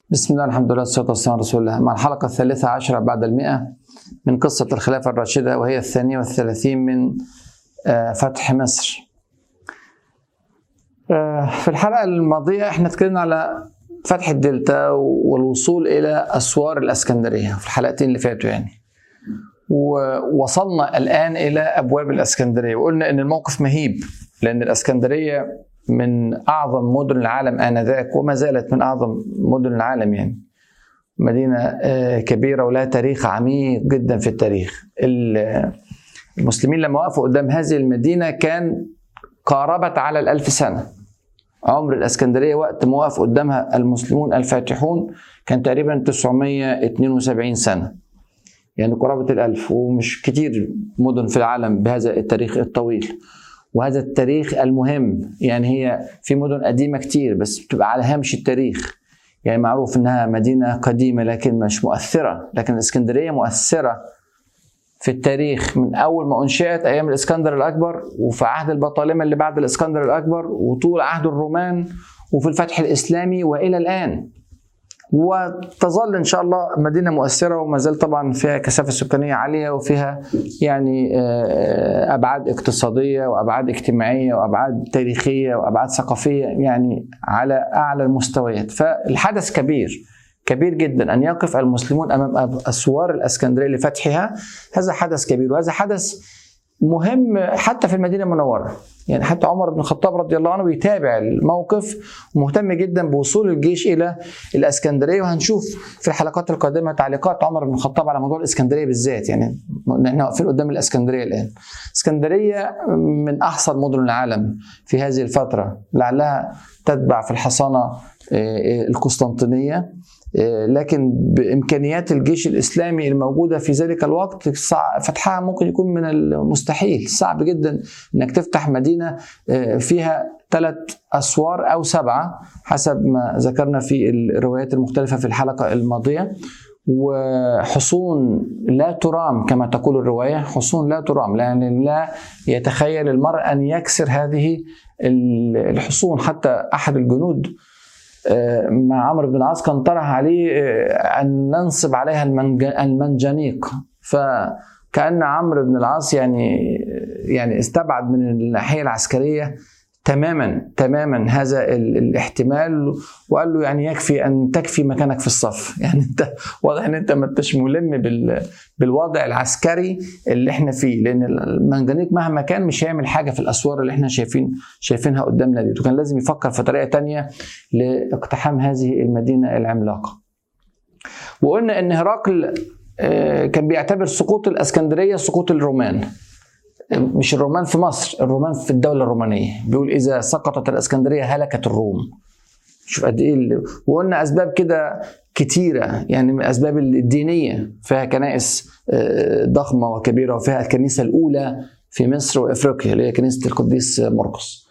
بسم الله الحمد لله والصلاة والسلام على رسول الله مع الحلقة الثالثة عشرة بعد المئة من قصة الخلافة الراشدة وهي الثانية والثلاثين من آه، فتح مصر آه، في الحلقة الماضية احنا اتكلمنا على فتح الدلتا والوصول إلى أسوار الأسكندرية في الحلقتين اللي فاتوا يعني ووصلنا الآن إلى أبواب الأسكندرية وقلنا إن الموقف مهيب لأن الأسكندرية من اعظم مدن العالم انذاك وما زالت من اعظم مدن العالم يعني مدينه آه، كبيره ولها تاريخ عميق جدا في التاريخ المسلمين لما وقفوا قدام هذه المدينه كان قاربت على الألف سنه عمر الاسكندريه وقت ما وقف قدامها المسلمون الفاتحون كان تقريبا 972 سنه يعني قرابه الألف ومش كتير مدن في العالم بهذا التاريخ الطويل وهذا التاريخ المهم يعني هي في مدن قديمة كتير بس بتبقى على هامش التاريخ يعني معروف انها مدينة قديمة لكن مش مؤثرة لكن الاسكندرية مؤثرة في التاريخ من اول ما انشئت ايام الاسكندر الاكبر وفي عهد البطالمه اللي بعد الاسكندر الاكبر وطول عهد الرومان وفي الفتح الاسلامي والى الان وتظل ان شاء الله مدينه مؤثره وما زال طبعا فيها كثافه سكانيه عاليه وفيها يعني آه، ابعاد اقتصاديه وابعاد اجتماعيه وابعاد تاريخيه وابعاد ثقافيه يعني على اعلى المستويات فالحدث كبير كبير جدا ان يقف المسلمون امام اسوار الاسكندريه لفتحها هذا حدث كبير وهذا حدث مهم حتى في المدينه المنوره يعني حتى عمر بن الخطاب رضي الله عنه بيتابع الموقف ومهتم جدا بوصول الجيش الى الاسكندريه وهنشوف في الحلقات القادمه تعليقات عمر بن الخطاب على موضوع الاسكندريه بالذات يعني احنا واقفين قدام الاسكندريه الان اسكندريه من احسن مدن العالم في هذه الفتره لعلها تتبع في الحصانه آه، آه، القسطنطينيه آه، لكن بامكانيات الجيش الاسلامي الموجوده في ذلك الوقت فتحها ممكن يكون من المستحيل صعب جدا انك تفتح مدينه آه، فيها ثلاث اسوار او سبعه حسب ما ذكرنا في الروايات المختلفه في الحلقه الماضيه وحصون لا ترام كما تقول الروايه حصون لا ترام لان لا يتخيل المرء ان يكسر هذه الحصون حتى احد الجنود مع عمرو بن العاص كان طرح عليه آه، ان ننصب عليها المنجنيق فكان عمرو بن العاص يعني يعني استبعد من الناحيه العسكريه تماما تماما هذا الاحتمال وقال له يعني يكفي ان تكفي مكانك في الصف يعني انت واضح ان انت ما انتش ملم بالوضع العسكري اللي احنا فيه لان المنجنيق مهما كان مش هيعمل حاجه في الاسوار اللي احنا شايفين شايفينها قدامنا دي وكان لازم يفكر في طريقه تانية لاقتحام هذه المدينه العملاقه وقلنا ان هرقل آه، كان بيعتبر سقوط الاسكندريه سقوط الرومان مش الرومان في مصر الرومان في الدولة الرومانية بيقول إذا سقطت الإسكندرية هلكت الروم شوف قد إيه وقلنا أسباب كده كتيرة يعني من الأسباب الدينية فيها كنائس آه، ضخمة وكبيرة وفيها الكنيسة الأولى في مصر وإفريقيا اللي هي كنيسة القديس مرقس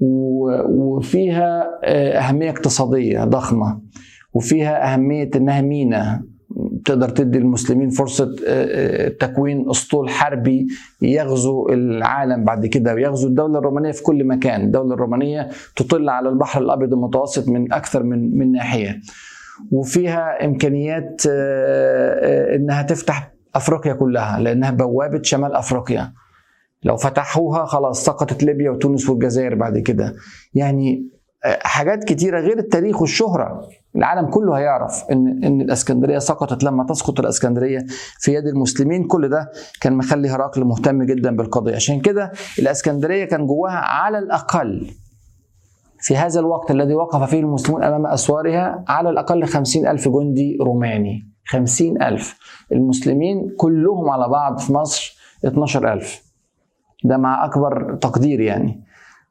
وفيها آه، أهمية اقتصادية ضخمة وفيها أهمية إنها مينا تقدر تدي المسلمين فرصة آه، آه، تكوين أسطول حربي يغزو العالم بعد كده ويغزو الدولة الرومانية في كل مكان الدولة الرومانية تطل على البحر الأبيض المتوسط من أكثر من من ناحية وفيها إمكانيات آه، إنها تفتح أفريقيا كلها لأنها بوابة شمال أفريقيا لو فتحوها خلاص سقطت ليبيا وتونس والجزائر بعد كده يعني حاجات كتيرة غير التاريخ والشهرة العالم كله هيعرف ان ان الاسكندريه سقطت لما تسقط الاسكندريه في يد المسلمين كل ده كان مخلي هرقل مهتم جدا بالقضيه عشان كده الاسكندريه كان جواها على الاقل في هذا الوقت الذي وقف فيه المسلمون امام اسوارها على الاقل خمسين الف جندي روماني خمسين ألف المسلمين كلهم على بعض في مصر 12 ألف ده مع أكبر تقدير يعني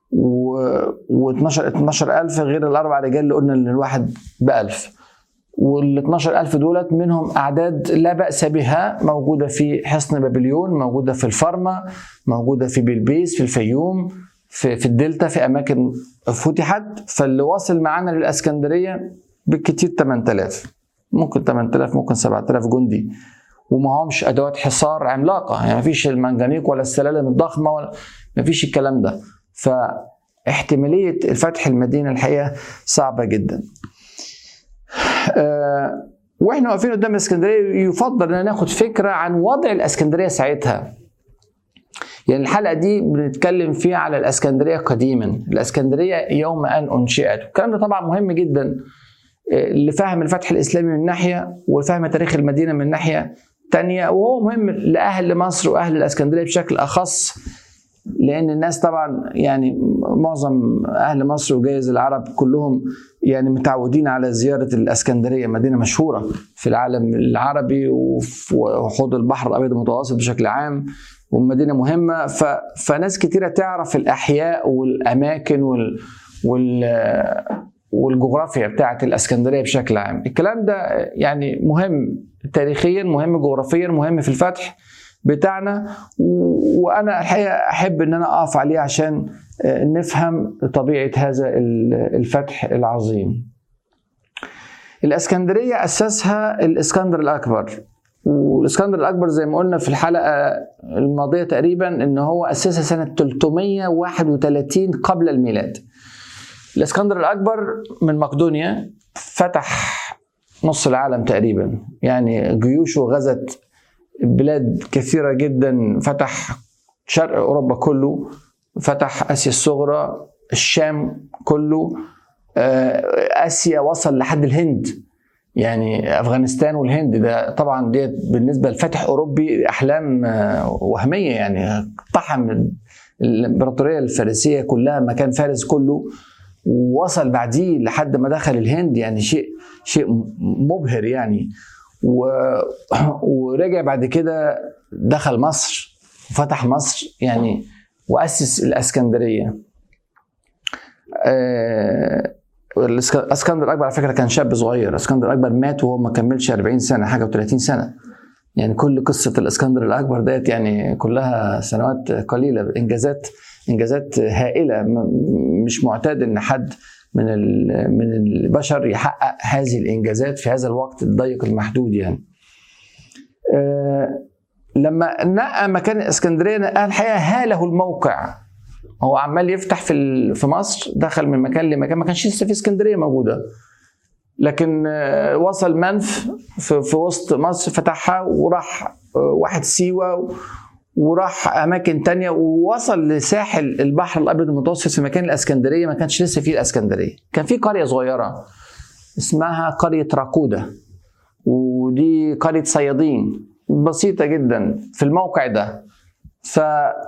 و 12 12000 غير الاربع رجال اللي قلنا ان الواحد ب 1000 وال 12000 دولت منهم اعداد لا باس بها موجوده في حصن بابليون موجوده في الفرما موجوده في بلبيس في الفيوم في, في الدلتا في اماكن فتحت فاللي واصل معانا للاسكندريه بالكثير 8000 ممكن 8000 ممكن 7000 جندي وما همش ادوات حصار عملاقه يعني ما فيش المنجنيق ولا السلالم الضخمه ولا ما فيش الكلام ده فاحتمالية فتح المدينة الحقيقة صعبة جدا آه، واحنا واقفين قدام الاسكندريه يفضل ان ناخد فكره عن وضع الاسكندريه ساعتها يعني الحلقه دي بنتكلم فيها على الاسكندريه قديما الاسكندريه يوم ان انشئت والكلام ده طبعا مهم جدا آه، لفهم الفتح الاسلامي من ناحيه وفهم تاريخ المدينه من ناحيه تانية وهو مهم لاهل مصر واهل الاسكندريه بشكل اخص لان الناس طبعا يعني معظم اهل مصر وجايز العرب كلهم يعني متعودين على زياره الاسكندريه مدينه مشهوره في العالم العربي وفي حوض البحر الابيض المتوسط بشكل عام ومدينه مهمه ف... فناس كتيره تعرف الاحياء والاماكن وال... وال... والجغرافيا بتاعت الاسكندريه بشكل عام الكلام ده يعني مهم تاريخيا مهم جغرافيا مهم في الفتح بتاعنا و- وانا الحقيقه احب ان انا اقف عليه عشان آه، نفهم طبيعه هذا ال- الفتح العظيم الاسكندريه اسسها الاسكندر الاكبر والاسكندر الاكبر زي ما قلنا في الحلقه الماضيه تقريبا ان هو اسسها سنه 331 قبل الميلاد الاسكندر الاكبر من مقدونيا فتح نص العالم تقريبا يعني جيوشه غزت بلاد كثيره جدا فتح شرق اوروبا كله فتح اسيا الصغرى الشام كله آه، اسيا وصل لحد الهند يعني افغانستان والهند ده طبعا ديت بالنسبه لفتح اوروبي احلام آه، وهميه يعني اقتحم الامبراطوريه الفارسيه كلها مكان فارس كله ووصل بعديه لحد ما دخل الهند يعني شيء شيء مبهر يعني و... ورجع بعد كده دخل مصر وفتح مصر يعني واسس الاسكندريه آه، الإسك- الاسكندر الاكبر على فكره كان شاب صغير الاسكندر الاكبر مات وهو ما كملش 40 سنه حاجه و30 سنه يعني كل قصه الاسكندر الاكبر ديت يعني كلها سنوات قليله انجازات انجازات هائله م- مش معتاد ان حد من ال- من البشر يحقق هذه الانجازات في هذا الوقت الضيق المحدود يعني. آه، لما نقى مكان الاسكندريه نقى الحقيقه هاله الموقع هو عمال يفتح في ال- في مصر دخل من مكان لمكان ما كانش لسه في اسكندريه موجوده لكن آه، وصل منف في, في وسط مصر فتحها وراح آه، واحد سيوه وراح اماكن تانية ووصل لساحل البحر الابيض المتوسط في مكان الاسكندريه ما كانش لسه فيه الاسكندريه كان في قريه صغيره اسمها قريه راكوده ودي قريه صيادين بسيطه جدا في الموقع ده ف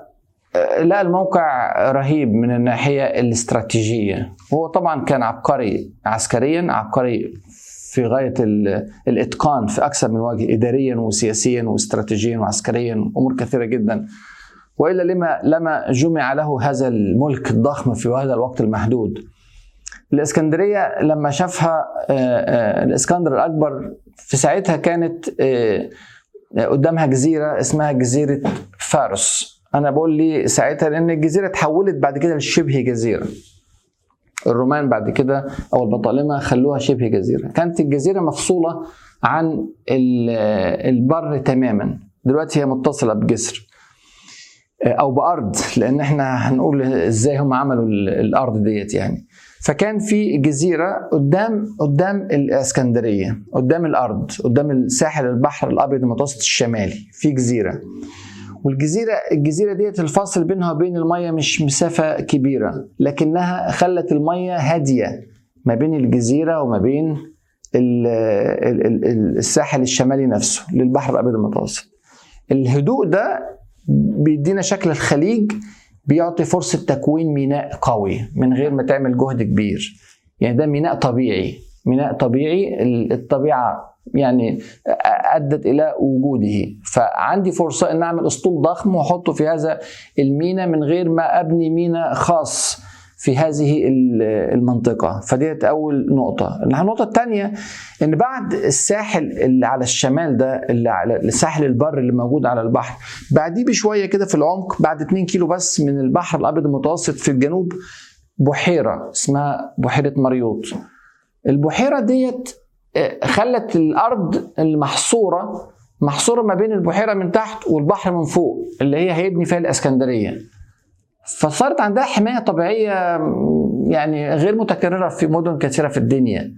لا الموقع رهيب من الناحيه الاستراتيجيه هو طبعا كان عبقري عسكريا عبقري في غايه ال- الاتقان في اكثر من وجه اداريا وسياسيا واستراتيجيا وعسكريا امور كثيره جدا والا لما لما جمع له هذا الملك الضخم في هذا الوقت المحدود الاسكندريه لما شافها آه، آه، الاسكندر الاكبر في ساعتها كانت آه، قدامها جزيره اسمها جزيره فارس انا بقول لي ساعتها لان الجزيره اتحولت بعد كده لشبه جزيره الرومان بعد كده او البطالمه خلوها شبه جزيره كانت الجزيره مفصوله عن ال- البر تماما دلوقتي هي متصله بجسر او بارض لان احنا هنقول ازاي هم عملوا ال- الارض ديت يعني فكان في جزيره قدام قدام الاسكندريه قدام الارض قدام الساحل البحر الابيض المتوسط الشمالي في جزيره والجزيره الجزيره ديت الفاصل بينها وبين الميه مش مسافه كبيره لكنها خلت الميه هاديه ما بين الجزيره وما بين ال- ال- ال- الساحل الشمالي نفسه للبحر الابيض المتوسط الهدوء ده بيدينا شكل الخليج بيعطي فرصه تكوين ميناء قوي من غير ما تعمل جهد كبير يعني ده ميناء طبيعي ميناء طبيعي ال- الطبيعه يعني ادت الى وجوده فعندي فرصه ان اعمل اسطول ضخم واحطه في هذا الميناء من غير ما ابني ميناء خاص في هذه ال- المنطقة فديت أول نقطة النقطة الثانية إن بعد الساحل اللي على الشمال ده اللي على الساحل البر اللي موجود على البحر بعديه بشوية كده في العمق بعد 2 كيلو بس من البحر الأبيض المتوسط في الجنوب بحيرة اسمها بحيرة مريوط البحيرة ديت آه، خلت الأرض المحصورة محصورة ما بين البحيرة من تحت والبحر من فوق اللي هي هيبني فيها الإسكندرية فصارت عندها حمايه طبيعيه يعني غير متكرره في مدن كثيره في الدنيا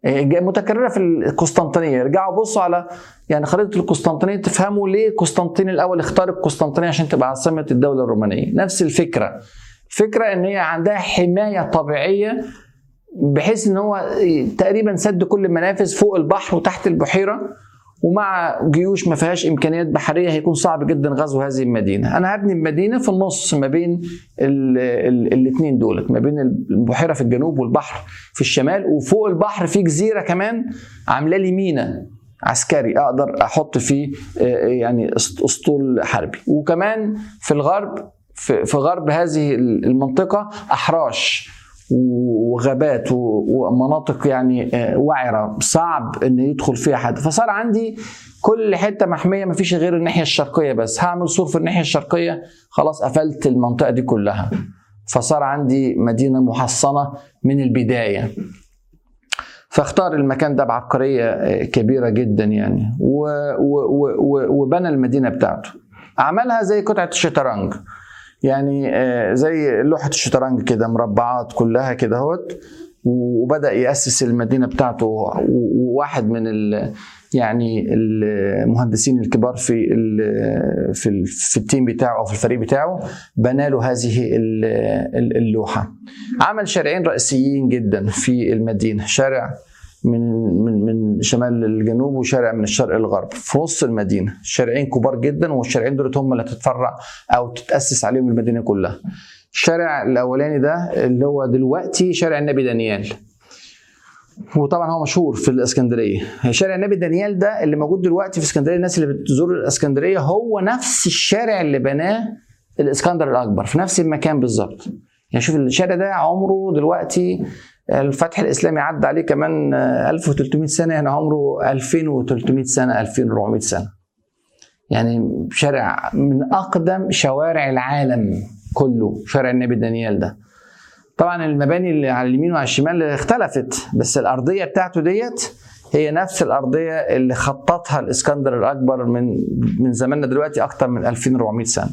متكرره في القسطنطينيه ارجعوا بصوا على يعني خريطه القسطنطينيه تفهموا ليه قسطنطين الاول اختار القسطنطينيه عشان تبقى عاصمه الدوله الرومانيه نفس الفكره فكره ان هي عندها حمايه طبيعيه بحيث ان هو تقريبا سد كل المنافذ فوق البحر وتحت البحيره ومع جيوش ما فيهاش امكانيات بحريه هيكون صعب جدا غزو هذه المدينه انا هبني المدينه في النص ما بين الاثنين دولت ما بين البحيره في الجنوب والبحر في الشمال وفوق البحر في جزيره كمان عامله لي مينا عسكري اقدر احط فيه يعني اسطول حربي وكمان في الغرب في غرب هذه المنطقه احراش وغابات ومناطق يعني وعره صعب ان يدخل فيها حد فصار عندي كل حته محميه ما فيش غير الناحيه الشرقيه بس هعمل سور في الناحيه الشرقيه خلاص قفلت المنطقه دي كلها فصار عندي مدينه محصنه من البدايه فاختار المكان ده بعبقريه كبيره جدا يعني وبنى المدينه بتاعته عملها زي قطعه الشطرنج يعني زي لوحه الشطرنج كده مربعات كلها كده اهوت وبدا ياسس المدينه بتاعته وواحد من ال يعني المهندسين الكبار في ال في ال في التيم بتاعه او في الفريق بتاعه بنى له هذه اللوحه عمل شارعين رئيسيين جدا في المدينه شارع من من من شمال الجنوب وشارع من الشرق للغرب في نص المدينه شارعين كبار جدا والشارعين دول هم اللي هتتفرع او تتاسس عليهم المدينه كلها الشارع الاولاني ده اللي هو دلوقتي شارع النبي دانيال وطبعا هو مشهور في الاسكندريه شارع النبي دانيال ده اللي موجود دلوقتي في اسكندريه الناس اللي بتزور الاسكندريه هو نفس الشارع اللي بناه الاسكندر الاكبر في نفس المكان بالظبط يعني شوف الشارع ده عمره دلوقتي الفتح الاسلامي عدى عليه كمان 1300 سنه يعني عمره 2300 سنه 2400 سنه يعني شارع من اقدم شوارع العالم كله شارع النبي دانيال ده طبعا المباني اللي على اليمين وعلى الشمال اختلفت بس الارضيه بتاعته ديت هي نفس الارضيه اللي خططها الاسكندر الاكبر من من زماننا دلوقتي اكتر من 2400 سنه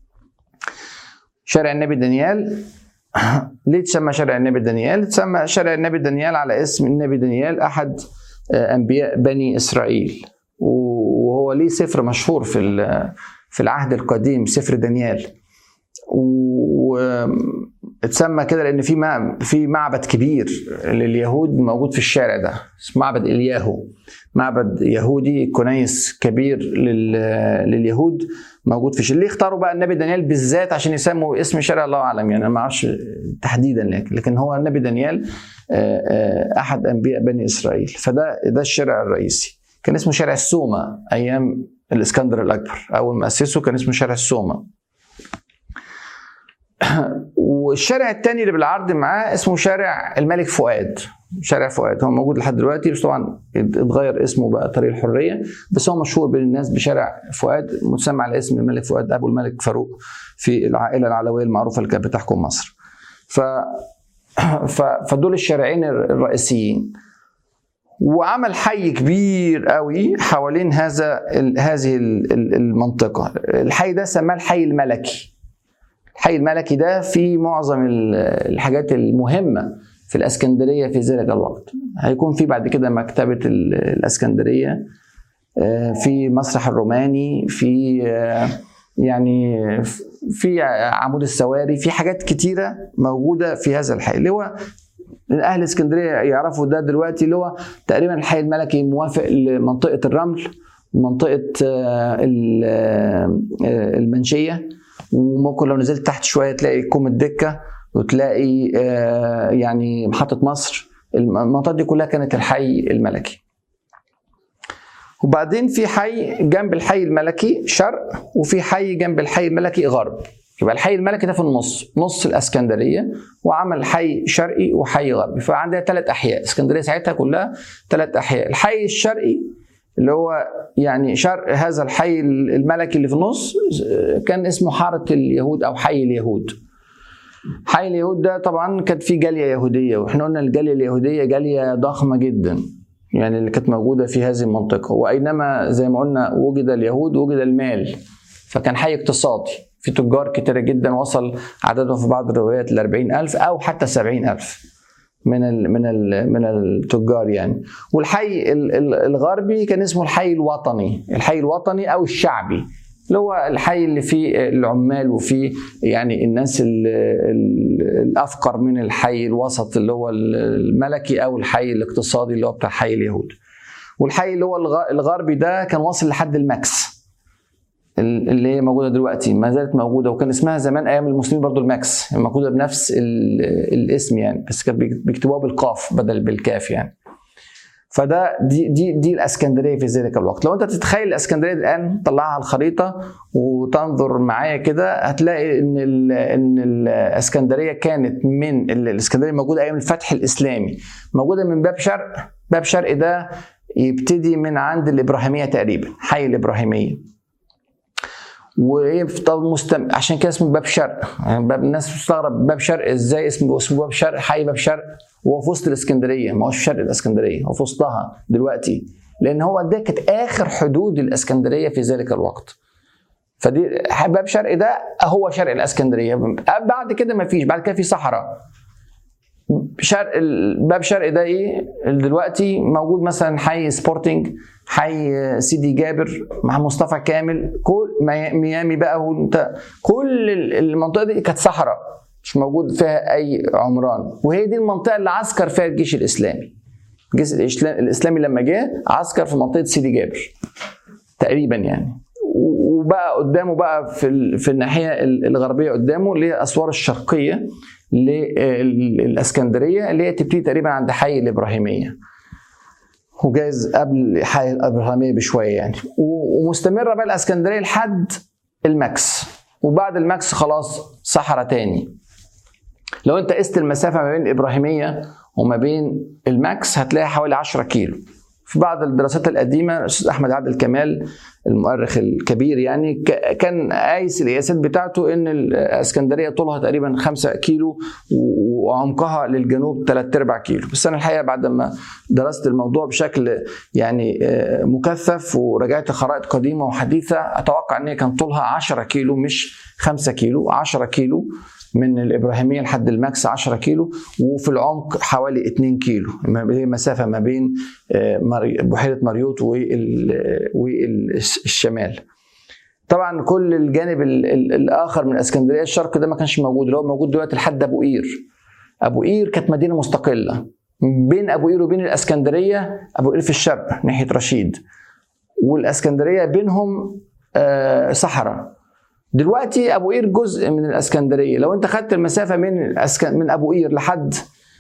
شارع النبي دانيال ليه تسمى شارع النبي دانيال؟ تسمى شارع النبي دانيال على اسم النبي دانيال احد انبياء بني اسرائيل وهو ليه سفر مشهور في في العهد القديم سفر دانيال واتسمى كده لان في في معبد كبير لليهود موجود في الشارع ده اسمه معبد الياهو معبد يهودي كنيس كبير لليهود موجود في ليه اختاروا بقى النبي دانيال بالذات عشان يسموا اسم شارع الله اعلم يعني انا ما اعرفش تحديدا لكن لكن هو النبي دانيال احد انبياء بني اسرائيل فده ده الشارع الرئيسي كان اسمه شارع السومه ايام الاسكندر الاكبر اول ما اسسه كان اسمه شارع السومه والشارع الثاني اللي بالعرض معاه اسمه شارع الملك فؤاد شارع فؤاد هو موجود لحد دلوقتي بس طبعا اتغير اسمه بقى طريق الحريه بس هو مشهور بين الناس بشارع فؤاد متسمى على اسم الملك فؤاد ابو الملك فاروق في العائله العلويه المعروفه اللي كانت بتحكم مصر. ف فدول الشارعين الرئيسيين. وعمل حي كبير قوي حوالين هذا هذه المنطقه الحي ده سماه الحي الملكي الحي الملكي ده في معظم الحاجات المهمه في الاسكندريه في ذلك الوقت هيكون في بعد كده مكتبه الاسكندريه في مسرح الروماني في يعني في عمود السواري في حاجات كتيره موجوده في هذا الحي اللي هو اهل اسكندريه يعرفوا ده دلوقتي اللي هو تقريبا الحي الملكي موافق لمنطقه الرمل ومنطقه المنشيه وممكن لو نزلت تحت شويه تلاقي كوم الدكه وتلاقي يعني محطه مصر المنطقه دي كلها كانت الحي الملكي وبعدين في حي جنب الحي الملكي شرق وفي حي جنب الحي الملكي غرب يبقى الحي الملكي ده في النص نص الاسكندريه وعمل حي شرقي وحي غربي فعندها ثلاث احياء اسكندريه ساعتها كلها ثلاث احياء الحي الشرقي اللي هو يعني شرق هذا الحي الملكي اللي في النص كان اسمه حاره اليهود او حي اليهود حي اليهود ده طبعا كانت فيه جاليه يهوديه واحنا قلنا الجاليه اليهوديه جاليه ضخمه جدا يعني اللي كانت موجوده في هذه المنطقه واينما زي ما قلنا وجد اليهود وجد المال فكان حي اقتصادي في تجار كتيرة جدا وصل عددهم في بعض الروايات ل 40000 أو حتى 70000 من ال من ال من التجار يعني والحي الغربي كان اسمه الحي الوطني الحي الوطني او الشعبي اللي هو الحي اللي فيه العمال وفيه يعني الناس الافقر من الحي الوسط اللي هو الملكي او الحي الاقتصادي اللي هو بتاع حي اليهود والحي اللي هو الغربي ده كان واصل لحد الماكس اللي هي موجوده دلوقتي ما زالت موجوده وكان اسمها زمان ايام المسلمين برضو الماكس موجوده بنفس الاسم يعني بس كانت بيكتبوها بالقاف بدل بالكاف يعني فده دي دي دي الاسكندريه في ذلك الوقت لو انت تتخيل الاسكندريه الان طلعها على الخريطه وتنظر معايا كده هتلاقي ان ال ان الاسكندريه كانت من الاسكندريه موجوده ايام الفتح الاسلامي موجوده من باب شرق باب شرق ده يبتدي من عند الابراهيميه تقريبا حي الابراهيميه وهي مستم... عشان كده اسمه باب شرق يعني باب الناس بتستغرب باب شرق ازاي اسمه اسمه باب شرق حي باب شرق وهو في وسط الاسكندريه ما هوش في شرق الاسكندريه هو في وسطها دلوقتي لان هو ده كانت اخر حدود الاسكندريه في ذلك الوقت فدي باب شرق ده هو شرق الاسكندريه بعد كده ما فيش بعد كده في صحراء شرق باب شرق ده ايه دلوقتي موجود مثلا حي سبورتنج حي سيدي جابر مع مصطفى كامل كل ميامي بقى وانت كل المنطقه دي كانت صحراء مش موجود فيها اي عمران وهي دي المنطقه اللي عسكر فيها الجيش الاسلامي الجيش الاسلامي لما جه عسكر في منطقه سيدي جابر تقريبا يعني وبقى قدامه بقى في في الناحيه الغربيه قدامه اللي هي الاسوار الشرقيه للاسكندريه اللي هي تبتدي تقريبا عند حي الابراهيميه وجايز قبل حي الابراهيميه بشويه يعني ومستمره بقى الاسكندريه لحد الماكس وبعد الماكس خلاص صحراء تاني لو انت قست المسافه ما بين الابراهيميه وما بين الماكس هتلاقي حوالي 10 كيلو في بعض الدراسات القديمه الاستاذ احمد عادل كمال المؤرخ الكبير يعني كان قايس القياسات بتاعته ان الاسكندريه طولها تقريبا 5 كيلو وعمقها للجنوب 3 ارباع كيلو بس انا الحقيقه بعد ما درست الموضوع بشكل يعني مكثف ورجعت خرائط قديمه وحديثه اتوقع ان هي كان طولها 10 كيلو مش 5 كيلو 10 كيلو من الابراهيميه لحد الماكس 10 كيلو وفي العمق حوالي 2 كيلو هي مسافه ما بين بحيره مريوط والشمال طبعا كل الجانب الاخر من اسكندريه الشرق ده ما كانش موجود اللي هو موجود دلوقتي لحد ابو قير ابو قير كانت مدينه مستقله بين ابو قير وبين الاسكندريه ابو قير في الشرق ناحيه رشيد والاسكندريه بينهم صحراء دلوقتي ابو قير جزء من الاسكندريه لو انت خدت المسافه من الأسكن من ابو قير لحد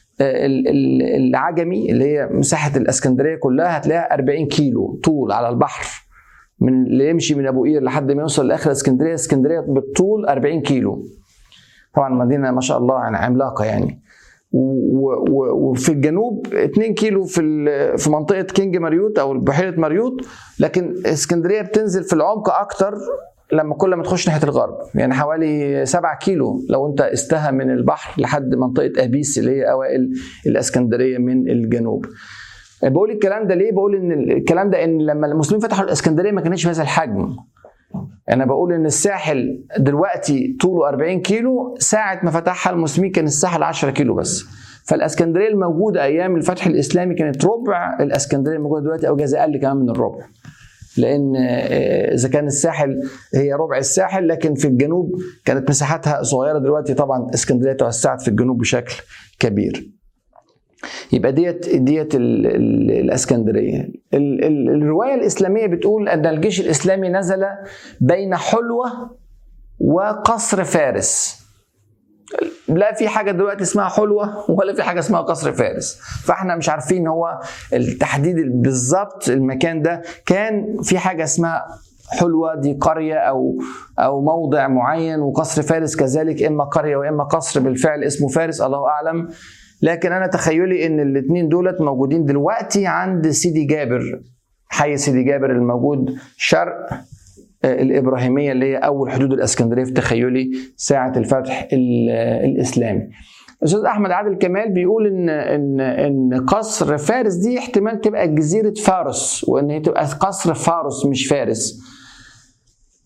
العجمي اللي هي مساحه الاسكندريه كلها هتلاقيها 40 كيلو طول على البحر من اللي يمشي من ابو قير لحد ما يوصل لاخر اسكندريه اسكندريه بالطول 40 كيلو طبعا مدينه ما شاء الله يعني عملاقه يعني وفي الجنوب 2 كيلو في في منطقه كينج مريوط او بحيره مريوط لكن اسكندريه بتنزل في العمق اكتر لما كل ما تخش ناحيه الغرب يعني حوالي 7 كيلو لو انت استها من البحر لحد منطقه ابيس اللي هي اوائل الاسكندريه من الجنوب بقول الكلام ده ليه بقول ان الكلام ده ان لما المسلمين فتحوا الاسكندريه ما كانتش بهذا الحجم انا بقول ان الساحل دلوقتي طوله 40 كيلو ساعه ما فتحها المسلمين كان الساحل 10 كيلو بس فالاسكندريه الموجوده ايام الفتح الاسلامي كانت ربع الاسكندريه الموجوده دلوقتي او جزء اقل كمان من الربع لان اذا كان الساحل هي ربع الساحل لكن في الجنوب كانت مساحتها صغيره دلوقتي طبعا اسكندريه توسعت في الجنوب بشكل كبير يبقى ديت ديت ال ال الاسكندريه ال ال الروايه الاسلاميه بتقول ان الجيش الاسلامي نزل بين حلوه وقصر فارس لا في حاجه دلوقتي اسمها حلوه ولا في حاجه اسمها قصر فارس فاحنا مش عارفين هو التحديد بالظبط المكان ده كان في حاجه اسمها حلوه دي قريه او او موضع معين وقصر فارس كذلك اما قريه واما قصر بالفعل اسمه فارس الله اعلم لكن انا تخيلي ان الاثنين دولت موجودين دلوقتي عند سيدي جابر حي سيدي جابر الموجود شرق الابراهيميه اللي هي اول حدود الاسكندريه في تخيلي ساعه الفتح الاسلامي. الاستاذ احمد عادل كمال بيقول ان ان ان قصر فارس دي احتمال تبقى جزيره فارس وان هي تبقى قصر فارس مش فارس.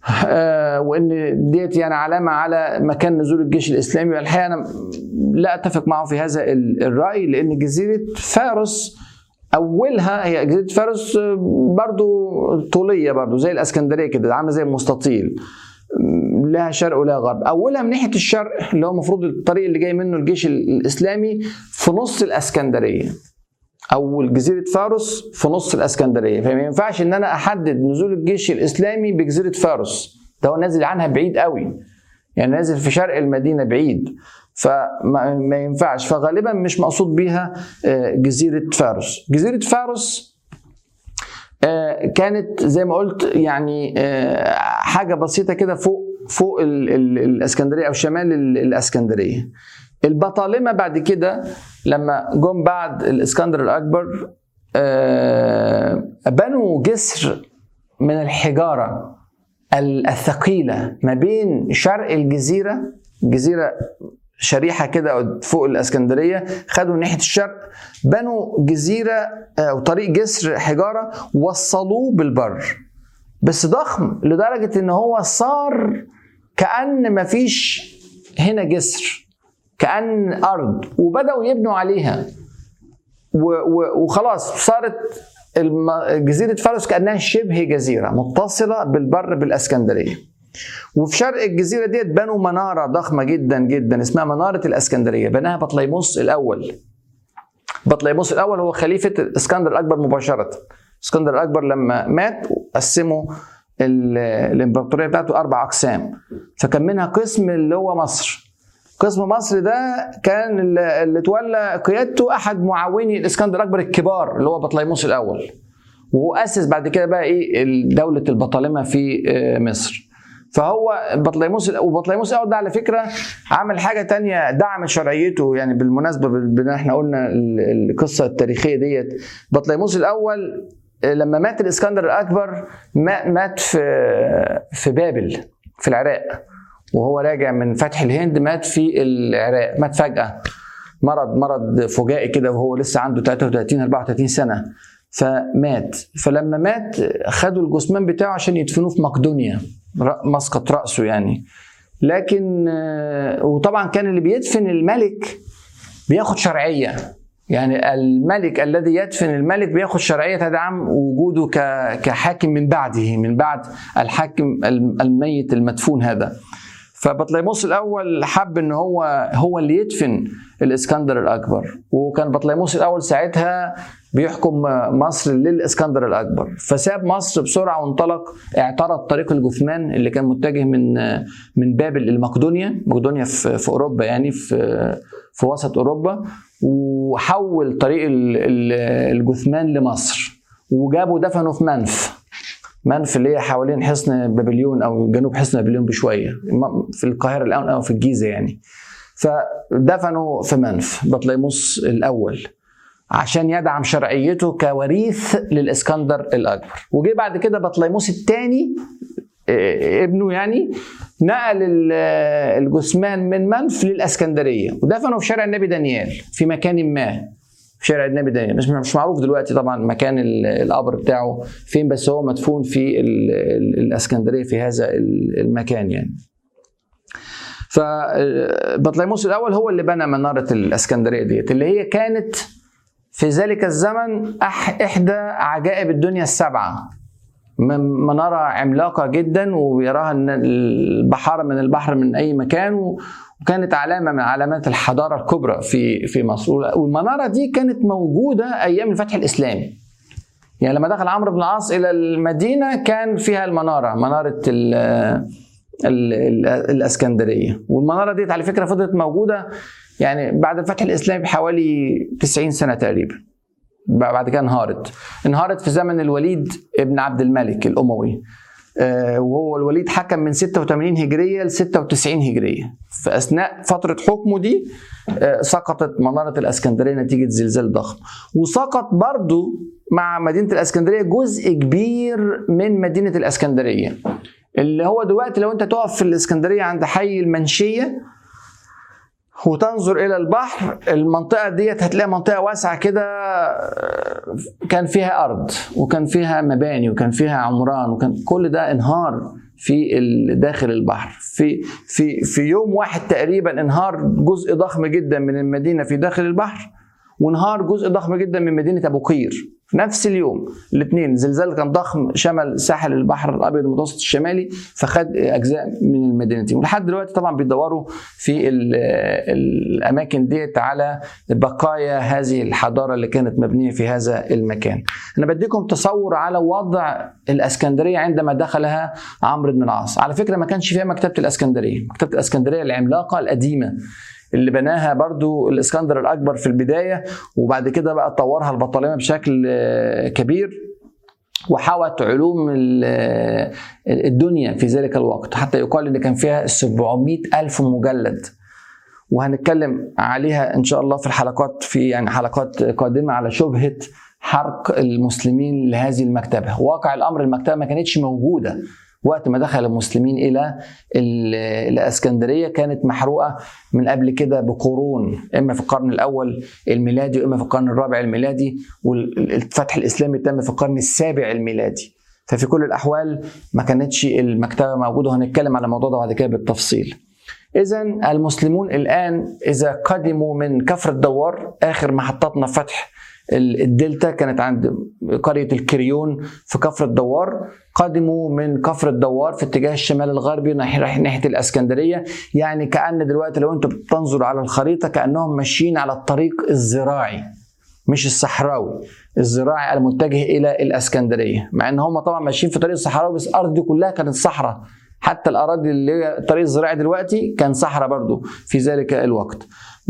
آه، وان ديت يعني علامه على مكان نزول الجيش الاسلامي والحقيقه انا لا اتفق معه في هذا الراي لان جزيره فارس اولها هي جزيره فارس برضو طوليه برضو زي الاسكندريه كده عامله زي المستطيل لها شرق ولها غرب اولها من ناحيه الشرق اللي هو المفروض الطريق اللي جاي منه الجيش الاسلامي في نص الاسكندريه او جزيره فارس في نص الاسكندريه فما ينفعش ان انا احدد نزول الجيش الاسلامي بجزيره فارس ده هو نازل عنها بعيد قوي يعني نازل في شرق المدينه بعيد فما ينفعش فغالبا مش مقصود بيها آه، جزيره فارس جزيره فارس آه، كانت زي ما قلت يعني آه، حاجه بسيطه كده فوق فوق الاسكندريه او شمال الاسكندريه البطالمه بعد كده لما جم بعد الاسكندر الاكبر آه، بنوا جسر من الحجاره الثقيله ما بين شرق الجزيره جزيره شريحه كده فوق الاسكندريه خدوا ناحيه الشرق بنوا جزيره آه، او طريق جسر حجاره وصلوه بالبر بس ضخم لدرجه ان هو صار كان مفيش هنا جسر كأن أرض وبدأوا يبنوا عليها وخلاص صارت جزيرة فارس كأنها شبه جزيرة متصلة بالبر بالأسكندرية وفي شرق الجزيرة ديت بنوا منارة ضخمة جدا جدا اسمها منارة الأسكندرية بناها بطليموس الأول بطليموس الأول هو خليفة الإسكندر الأكبر مباشرة الإسكندر الأكبر لما مات قسموا الإمبراطورية بتاعته أربع أقسام فكان منها قسم اللي هو مصر قسم مصر ده كان اللي تولى قيادته احد معاوني الاسكندر الاكبر الكبار اللي هو بطليموس الاول وهو اسس بعد كده بقى ايه دوله البطالمه في آه، مصر فهو بطليموس وبطليموس الاول ده على فكره عمل حاجه تانية دعم شرعيته يعني بالمناسبه بان احنا قلنا القصه التاريخيه ديت بطليموس الاول آه، لما مات الاسكندر الاكبر مات في في بابل في العراق وهو راجع من فتح الهند مات في العراق مات فجأة مرض مرض فجائي كده وهو لسه عنده 33 34 سنة فمات فلما مات خدوا الجثمان بتاعه عشان يدفنوه في مقدونيا مسقط رأسه يعني لكن وطبعا كان اللي بيدفن الملك بياخد شرعية يعني الملك الذي يدفن الملك بياخد شرعية تدعم وجوده كحاكم من بعده من بعد الحاكم الميت المدفون هذا فبطليموس الاول حب ان هو هو اللي يدفن الاسكندر الاكبر وكان بطليموس الاول ساعتها بيحكم مصر للاسكندر الاكبر فساب مصر بسرعه وانطلق اعترض طريق الجثمان اللي كان متجه من من بابل المقدونيا مقدونيا في, في اوروبا يعني في في وسط اوروبا وحول طريق الجثمان لمصر وجابوا دفنوا في منف منف اللي هي حوالين حصن بابليون او جنوب حصن بابليون بشويه في القاهره الان او في الجيزه يعني فدفنوا في منف بطليموس الاول عشان يدعم شرعيته كوريث للاسكندر الاكبر وجي بعد كده بطليموس الثاني ابنه يعني نقل الجثمان من منف للاسكندريه ودفنوا في شارع النبي دانيال في مكان ما في شارع النبي دانيال مش مش معروف دلوقتي طبعا مكان القبر بتاعه فين بس هو مدفون في الاسكندريه في هذا المكان يعني فبطليموس الاول هو اللي بنى مناره الاسكندريه ديت اللي هي كانت في ذلك الزمن احدى عجائب الدنيا السبعه مناره عملاقه جدا ويراها البحاره من البحر من اي مكان وكانت علامه من علامات الحضاره الكبرى في في مصر والمناره دي كانت موجوده ايام الفتح الاسلامي يعني لما دخل عمرو بن العاص الى المدينه كان فيها المناره مناره ال ال ال الاسكندريه والمناره دي على فكره فضلت موجوده يعني بعد الفتح الاسلامي بحوالي 90 سنه تقريبا بعد كده انهارت انهارت في زمن الوليد ابن عبد الملك الاموي آه، وهو الوليد حكم من 86 هجريه ل 96 هجريه في اثناء فتره حكمه دي آه، سقطت مناره الاسكندريه نتيجه زلزال ضخم وسقط برضو مع مدينه الاسكندريه جزء كبير من مدينه الاسكندريه اللي هو دلوقتي لو انت تقف في الاسكندريه عند حي المنشيه وتنظر الى البحر المنطقه ديت هتلاقي منطقه واسعه كده كان فيها ارض وكان فيها مباني وكان فيها عمران وكان كل ده انهار في داخل البحر في في في يوم واحد تقريبا انهار جزء ضخم جدا من المدينه في داخل البحر وانهار جزء ضخم جدا من مدينه ابو قير في نفس اليوم الاثنين زلزال كان ضخم شمل ساحل البحر الابيض المتوسط الشمالي فخد اجزاء من المدينتين ولحد دلوقتي طبعا بيدوروا في الاماكن ديت على بقايا هذه الحضاره اللي كانت مبنيه في هذا المكان انا بديكم تصور على وضع الاسكندريه عندما دخلها عمرو بن العاص على فكره ما كانش فيها مكتبه الاسكندريه مكتبه الاسكندريه العملاقه القديمه اللي بناها برضو الاسكندر الاكبر في البدايه وبعد كده بقى طورها البطالمه بشكل كبير وحوت علوم الدنيا في ذلك الوقت حتى يقال ان كان فيها 700 الف مجلد وهنتكلم عليها ان شاء الله في الحلقات في يعني حلقات قادمه على شبهه حرق المسلمين لهذه المكتبه واقع الامر المكتبه ما كانتش موجوده وقت ما دخل المسلمين الى الاسكندريه كانت محروقه من قبل كده بقرون اما في القرن الاول الميلادي واما في القرن الرابع الميلادي والفتح الاسلامي تم في القرن السابع الميلادي ففي كل الاحوال ما كانتش المكتبه موجوده وهنتكلم على الموضوع ده بعد كده بالتفصيل اذا المسلمون الان اذا قدموا من كفر الدوار اخر محطاتنا فتح الدلتا كانت عند قرية الكريون في كفر الدوار قدموا من كفر الدوار في اتجاه الشمال الغربي ناحية ناحية الإسكندرية يعني كأن دلوقتي لو أنت بتنظر على الخريطة كأنهم ماشيين على الطريق الزراعي مش الصحراوي الزراعي المتجه إلى الإسكندرية مع إن هم طبعا ماشيين في طريق الصحراوي بس الأرض دي كلها كانت صحراء حتى الأراضي اللي هي الطريق الزراعي دلوقتي كان صحراء برضو في ذلك الوقت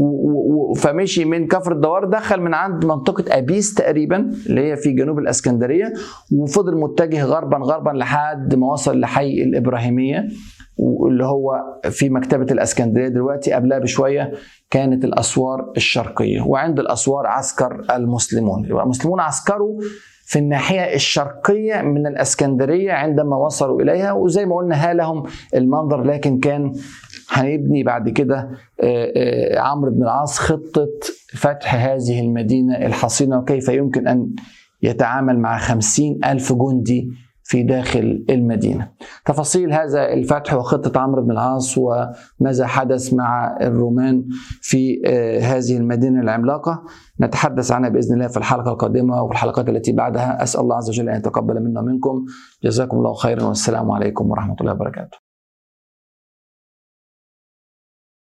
فمشي من كفر الدوار دخل من عند منطقة أبيس تقريبا اللي هي في جنوب الإسكندرية وفضل متجه غربا غربا لحد ما وصل لحي الإبراهيمية واللي هو في مكتبة الإسكندرية دلوقتي قبلها بشوية كانت الأسوار الشرقية وعند الأسوار عسكر المسلمون يبقى المسلمون عسكروا في الناحية الشرقية من الأسكندرية عندما وصلوا إليها وزي ما قلنا هالهم المنظر لكن كان هنبني بعد كده عمرو بن العاص خطة فتح هذه المدينة الحصينة وكيف يمكن أن يتعامل مع خمسين ألف جندي في داخل المدينة تفاصيل هذا الفتح وخطة عمرو بن العاص وماذا حدث مع الرومان في هذه المدينة العملاقة نتحدث عنها بإذن الله في الحلقة القادمة وفي الحلقات التي بعدها أسأل الله عز وجل أن يتقبل منا ومنكم جزاكم الله خيرا والسلام عليكم ورحمة الله وبركاته